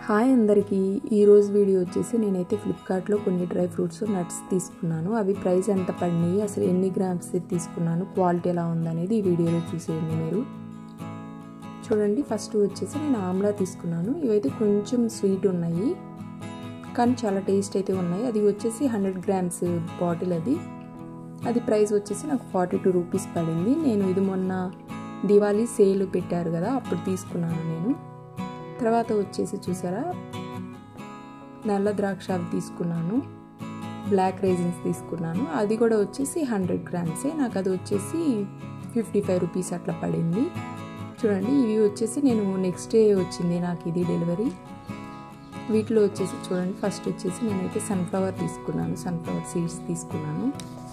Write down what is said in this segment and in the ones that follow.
hi అందరికీ ఈరోజు video వచ్చేసి నేనైతే ఫ్లిప్కార్ట్లో కొన్ని డ్రై ఫ్రూట్స్ నట్స్ తీసుకున్నాను అవి ప్రైస్ ఎంత పడినాయి అసలు ఎన్ని గ్రామ్స్ తీసుకున్నాను క్వాలిటీ ఎలా ఉందనేది ఈ వీడియోలో చూసేయండి మీరు చూడండి ఫస్ట్ వచ్చేసి నేను ఆమ్లా తీసుకున్నాను ఇవైతే కొంచెం స్వీట్ ఉన్నాయి కానీ చాలా టేస్ట్ అయితే ఉన్నాయి అది వచ్చేసి హండ్రెడ్ గ్రామ్స్ బాటిల్ అది అది ప్రైస్ వచ్చేసి నాకు ఫార్టీ టూ రూపీస్ పడింది నేను ఇది మొన్న దివాళీ సేల్ పెట్టారు కదా అప్పుడు తీసుకున్నాను నేను తర్వాత వచ్చేసి చూసారా నల్ల ద్రాక్ష అవి తీసుకున్నాను బ్లాక్ రైజిన్స్ తీసుకున్నాను అది కూడా వచ్చేసి హండ్రెడ్ గ్రామ్సే నాకు అది వచ్చేసి ఫిఫ్టీ ఫైవ్ రూపీస్ అట్లా పడింది చూడండి ఇవి వచ్చేసి నేను నెక్స్ట్ డే వచ్చింది నాకు ఇది డెలివరీ వీటిలో వచ్చేసి చూడండి ఫస్ట్ వచ్చేసి నేనైతే సన్ఫ్లవర్ తీసుకున్నాను సన్ఫ్లవర్ సీడ్స్ తీసుకున్నాను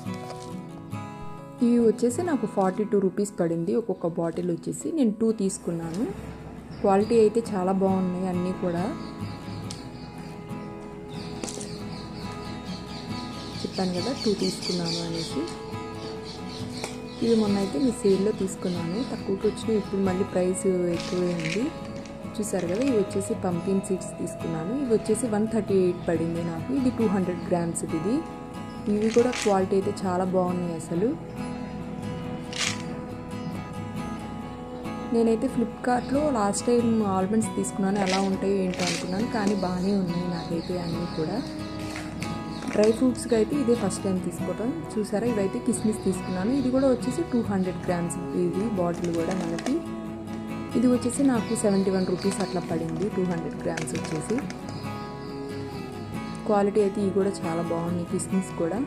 ఇవి వచ్చేసి నాకు ఫార్టీ టూ రూపీస్ పడింది ఒక్కొక్క బాటిల్ వచ్చేసి నేను టూ తీసుకున్నాను క్వాలిటీ అయితే చాలా బాగున్నాయి అన్నీ కూడా చెప్పాను కదా టూ తీసుకున్నాను అనేసి ఇవి మొన్న అయితే మీ సేల్లో తీసుకున్నాను తక్కువకి వచ్చినాయి ఇప్పుడు మళ్ళీ ప్రైస్ ఎక్కువే ఉంది చూసారు కదా ఇవి వచ్చేసి పంపిన్ సీడ్స్ తీసుకున్నాను ఇవి వచ్చేసి వన్ థర్టీ ఎయిట్ పడింది నాకు ఇది టూ హండ్రెడ్ గ్రామ్స్ ఇది ఇవి కూడా క్వాలిటీ అయితే చాలా బాగున్నాయి అసలు నేనైతే ఫ్లిప్కార్ట్లో లాస్ట్ టైం ఆల్మండ్స్ తీసుకున్నాను ఎలా ఉంటాయో ఏంటో అనుకున్నాను కానీ బాగానే ఉన్నాయి నాకైతే అన్నీ కూడా డ్రై ఫ్రూట్స్కి అయితే ఇదే ఫస్ట్ టైం తీసుకోవటం చూసారా ఇవైతే కిస్మిస్ తీసుకున్నాను ఇది కూడా వచ్చేసి టూ హండ్రెడ్ గ్రామ్స్ ఇది బాటిల్ కూడా మనకి ఇది వచ్చేసి నాకు సెవెంటీ వన్ రూపీస్ అట్లా పడింది టూ హండ్రెడ్ గ్రామ్స్ వచ్చేసి క్వాలిటీ అయితే ఇవి కూడా చాలా బాగున్నాయి కిస్మిస్ కూడా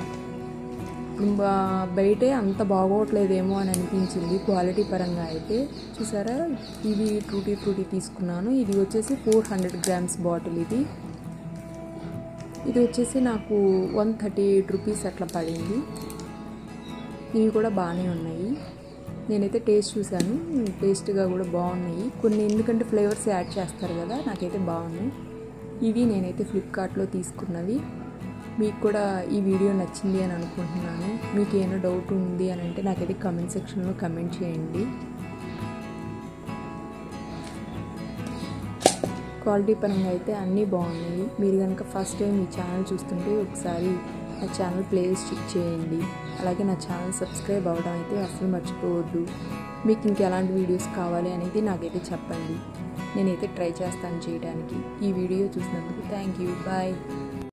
బయటే అంత బాగోట్లేదేమో అని అనిపించింది క్వాలిటీ పరంగా అయితే చూసారా ఇది టూటీ ఫ్రూటీ తీసుకున్నాను ఇది వచ్చేసి ఫోర్ హండ్రెడ్ గ్రామ్స్ బాటిల్ ఇది ఇది వచ్చేసి నాకు వన్ థర్టీ ఎయిట్ రూపీస్ అట్లా పడింది ఇవి కూడా బాగానే ఉన్నాయి నేనైతే టేస్ట్ చూశాను టేస్ట్గా కూడా బాగున్నాయి కొన్ని ఎందుకంటే ఫ్లేవర్స్ యాడ్ చేస్తారు కదా నాకైతే బాగున్నాయి ఇవి నేనైతే ఫ్లిప్కార్ట్లో తీసుకున్నవి మీకు కూడా ఈ వీడియో నచ్చింది అని అనుకుంటున్నాను మీకు ఏమైనా డౌట్ ఉంది అని అంటే నాకైతే కమెంట్ సెక్షన్లో కమెంట్ చేయండి క్వాలిటీ పరంగా అయితే అన్నీ బాగున్నాయి మీరు కనుక ఫస్ట్ టైం ఈ ఛానల్ చూస్తుంటే ఒకసారి నా ఛానల్ ప్లేలిస్ట్ చెక్ చేయండి అలాగే నా ఛానల్ సబ్స్క్రైబ్ అవ్వడం అయితే అసలు మర్చిపోవద్దు మీకు ఇంకెలాంటి వీడియోస్ కావాలి అనేది నాకైతే చెప్పండి నేనైతే ట్రై చేస్తాను చేయడానికి ఈ వీడియో చూసినందుకు థ్యాంక్ యూ బాయ్